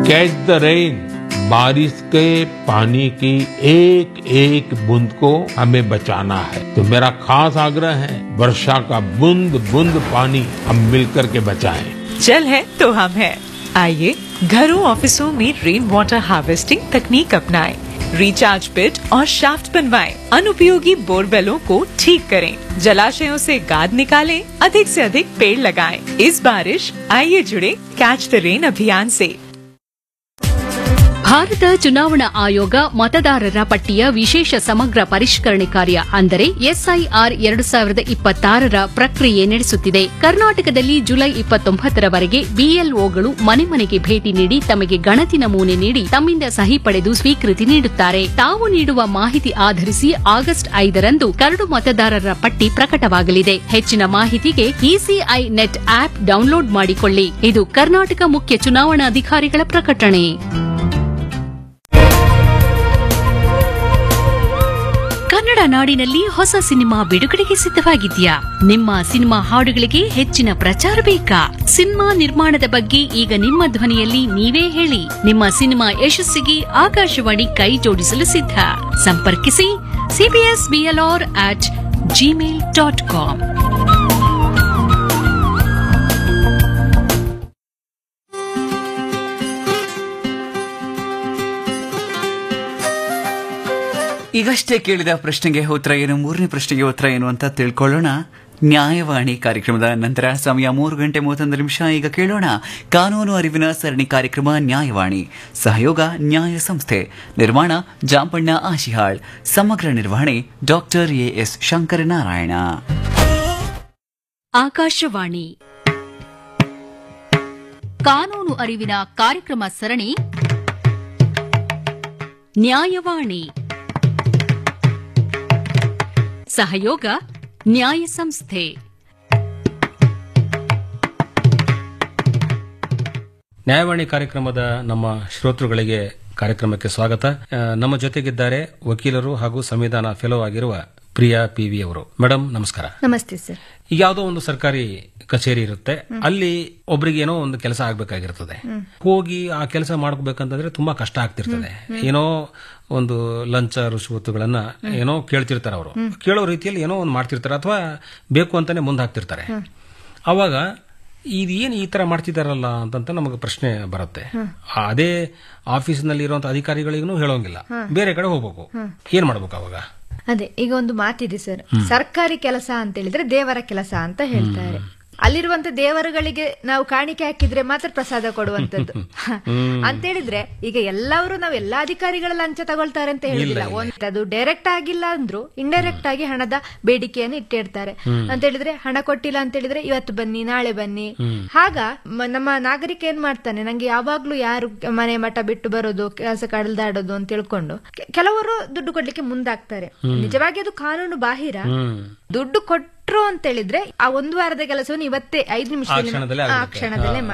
Catch the rain बारिश के पानी की एक एक बूंद को हमें बचाना है तो मेरा खास आग्रह है वर्षा का बूंद बूंद पानी हम मिलकर के बचाएं जल है तो हम है आइए घरों ऑफिसों में रेन वाटर हार्वेस्टिंग तकनीक अपनाएं, रिचार्ज पिट और शाफ्ट बनवाएं, अनुपयोगी बोरवेलों को ठीक करें जलाशयों से गाद निकालें, अधिक से अधिक पेड़ लगाएं। इस बारिश आइए जुड़े कैच द रेन अभियान से ಭಾರತ ಚುನಾವಣಾ ಆಯೋಗ ಮತದಾರರ ಪಟ್ಟಿಯ ವಿಶೇಷ ಸಮಗ್ರ ಪರಿಷ್ಕರಣೆ ಕಾರ್ಯ ಅಂದರೆ ಎಸ್ಐಆರ್ ಎರಡು ಸಾವಿರದ ಇಪ್ಪತ್ತಾರರ ಪ್ರಕ್ರಿಯೆ ನಡೆಸುತ್ತಿದೆ ಕರ್ನಾಟಕದಲ್ಲಿ ಜುಲೈ ಇಪ್ಪತ್ತೊಂಬತ್ತರವರೆಗೆ ಬಿಎಲ್ಒಗಳು ಮನೆ ಮನೆಗೆ ಭೇಟಿ ನೀಡಿ ತಮಗೆ ಗಣತಿ ನಮೂನೆ ನೀಡಿ ತಮ್ಮಿಂದ ಸಹಿ ಪಡೆದು ಸ್ವೀಕೃತಿ ನೀಡುತ್ತಾರೆ ತಾವು ನೀಡುವ ಮಾಹಿತಿ ಆಧರಿಸಿ ಆಗಸ್ಟ್ ಐದರಂದು ಕರಡು ಮತದಾರರ ಪಟ್ಟಿ ಪ್ರಕಟವಾಗಲಿದೆ ಹೆಚ್ಚಿನ ಮಾಹಿತಿಗೆ ಇಸಿಐ ನೆಟ್ ಆಪ್ ಡೌನ್ಲೋಡ್ ಮಾಡಿಕೊಳ್ಳಿ ಇದು ಕರ್ನಾಟಕ ಮುಖ್ಯ ಚುನಾವಣಾಧಿಕಾರಿಗಳ ಪ್ರಕಟಣೆ ಕನ್ನಡ ನಾಡಿನಲ್ಲಿ ಹೊಸ ಸಿನಿಮಾ ಬಿಡುಗಡೆಗೆ ಸಿದ್ಧವಾಗಿದ್ಯಾ ನಿಮ್ಮ ಸಿನಿಮಾ ಹಾಡುಗಳಿಗೆ ಹೆಚ್ಚಿನ ಪ್ರಚಾರ ಬೇಕಾ ಸಿನಿಮಾ ನಿರ್ಮಾಣದ ಬಗ್ಗೆ ಈಗ ನಿಮ್ಮ ಧ್ವನಿಯಲ್ಲಿ ನೀವೇ ಹೇಳಿ ನಿಮ್ಮ ಸಿನಿಮಾ ಯಶಸ್ಸಿಗೆ ಆಕಾಶವಾಣಿ ಕೈ ಜೋಡಿಸಲು ಸಿದ್ಧ ಸಂಪರ್ಕಿಸಿ CBS BLR at Gmail dot com ಈಗಷ್ಟೇ ಕೇಳಿದ ಪ್ರಶ್ನೆಗೆ ಉತ್ತರ ಏನು ಮೂರನೇ ಪ್ರಶ್ನೆಗೆ ಉತ್ತರ ಏನು ಅಂತ ತಿಳ್ಕೊಳ್ಳೋಣ ನ್ಯಾಯವಾಣಿ ಕಾರ್ಯಕ್ರಮದ ನಂತರ ಸಮಯ ಮೂರು ಗಂಟೆ ಮೂವತ್ತೊಂದು ನಿಮಿಷ ಈಗ ಕೇಳೋಣ ಕಾನೂನು ಅರಿವಿನ ಸರಣಿ ಕಾರ್ಯಕ್ರಮ ನ್ಯಾಯವಾಣಿ ಸಹಯೋಗ ನ್ಯಾಯ ಸಂಸ್ಥೆ ನಿರ್ಮಾಣ ಜಾಂಪಣ್ಣ ಆಶಿಹಾಳ್ ಸಮಗ್ರ ನಿರ್ವಹಣೆ doctor A S Shankaranarayana Akashvani ಕಾನೂನು ಅರಿವಿನ ಕಾರ್ಯಕ್ರಮ ಸರಣಿ ನ್ಯಾಯವಾಣಿ ಸಹಯೋಗ ನ್ಯಾಯ ಸಂಸ್ಥೆ ನ್ಯಾಯವಾಣಿ ಕಾರ್ಯಕ್ರಮದ ನಮ್ಮ ಶ್ರೋತೃಗಳಿಗೆ ಕಾರ್ಯಕ್ರಮಕ್ಕೆ ಸ್ವಾಗತ ಆ, ನಮ್ಮ ಜೊತೆಗಿದ್ದಾರೆ ವಕೀಲರು ಹಾಗೂ ಸಂವಿಧಾನ ಫೆಲೋ ಆಗಿರುವ ಪ್ರಿಯಾ ಪಿ ವಿ ಅವರು ಮೇಡಮ್ ನಮಸ್ಕಾರ ನಮಸ್ತೆ ಸರ್ ಈಗ ಯಾವುದೋ ಒಂದು ಸರ್ಕಾರಿ ಕಚೇರಿ ಇರುತ್ತೆ ಅಲ್ಲಿ ಒಬ್ರಿಗೆ ಏನೋ ಒಂದು ಕೆಲಸ ಆಗ್ಬೇಕಾಗಿರ್ತದೆ ಹೋಗಿ ಆ ಕೆಲಸ ಮಾಡ್ಕೋಬೇಕಂತಂದ್ರೆ ತುಂಬಾ ಕಷ್ಟ ಆಗ್ತಿರ್ತದೆ ಏನೋ ಒಂದು ಲಂಚ ರುಷವತ್ತುಗಳನ್ನ ಏನೋ ಕೇಳ್ತಿರ್ತಾರೆ ಅವರು ಕೇಳೋ ರೀತಿಯಲ್ಲಿ ಏನೋ ಒಂದು ಮಾಡ್ತಿರ್ತಾರೆ ಅಥವಾ ಬೇಕು ಅಂತಾನೆ ಮುಂದೆ ಹಾಕ್ತಿರ್ತಾರೆ ಅವಾಗ ಇದೇನು ಈ ತರ ಮಾಡ್ತಿದಾರಲ್ಲ ಅಂತಂತ ನಮಗೆ ಪ್ರಶ್ನೆ ಬರುತ್ತೆ ಆ ಅದೇ ಆಫೀಸ್ನಲ್ಲಿ ಇರುವಂತ ಅಧಿಕಾರಿಗಳಿಗೂ ಹೇಳೋಂಗಿಲ್ಲ ಬೇರೆ ಕಡೆ ಹೋಗ್ಬೇಕು ಏನ್ ಮಾಡ್ಬೇಕು ಅವಾಗ ಅದೇ ಈಗ ಒಂದು ಮಾತಿದೆ ಸರ್ ಸರ್ಕಾರಿ ಕೆಲಸ ಅಂತ ಹೇಳಿದ್ರೆ ದೇವರ ಕೆಲಸ ಅಂತ ಹೇಳ್ತಾರೆ ಅಲ್ಲಿರುವಂತ ದೇವರುಗಳಿಗೆ ನಾವು ಕಾಣಿಕೆ ಹಾಕಿದ್ರೆ ಮಾತ್ರ ಪ್ರಸಾದ ಕೊಡುವಂತದ್ದು ಅಂತ ಹೇಳಿದ್ರೆ ಈಗ ಎಲ್ಲವರು ನಾವು ಎಲ್ಲಾ ಅಧಿಕಾರಿಗಳ ಲಂಚ ತಗೊಳ್ತಾರೆ ಅಂತ ಹೇಳಿಲ್ಲ ಒಂದ್ ಅದು ಡೈರೆಕ್ಟ್ ಆಗಿಲ್ಲ ಅಂದ್ರು ಇಂಡೈರೆಕ್ಟ್ ಆಗಿ ಹಣದ ಬೇಡಿಕೆಯನ್ನು ಇಟ್ಟಿರ್ತಾರೆ ಅಂತ ಹೇಳಿದ್ರೆ ಹಣ ಕೊಟ್ಟಿಲ್ಲ ಅಂತ ಹೇಳಿದ್ರೆ ಇವತ್ತು ಬನ್ನಿ ನಾಳೆ ಬನ್ನಿ ಆಗ ಮ- ನಮ್ಮ ನಾಗರಿಕ ಏನ್ ಮಾಡ್ತಾನೆ ನಂಗೆ ಯಾವಾಗ್ಲೂ ಯಾರು ಮನೆ ಮಠ ಬಿಟ್ಟು ಬರೋದು ಕೆಲಸ ಕಡಲ್ದಾಡೋದು ಅಂತ ತಿಳ್ಕೊಂಡು ಕೆ- ಕೆಲವರು ದುಡ್ಡು ಕೊಡ್ಲಿಕ್ಕೆ ಮುಂದಾಗ್ತಾರೆ ನಿಜವಾಗಿ ಅದು ಕಾನೂನು ಬಾಹಿರ ದುಡ್ಡು ಕೊಟ್ರು ಅಂತ ಹೇಳಿದ್ರೆ ಆ ಒಂದು ವಾರದ ಕೆಲಸವನ್ನು ಇವತ್ತೇ ಐದು ನಿಮಿಷದಲ್ಲಿ ಕ್ಷಣದಲ್ಲೇ ಆ ಆಗ್ಬಿಡುತ್ತೆ. ಕ್ಷಣದಲ್ಲೇ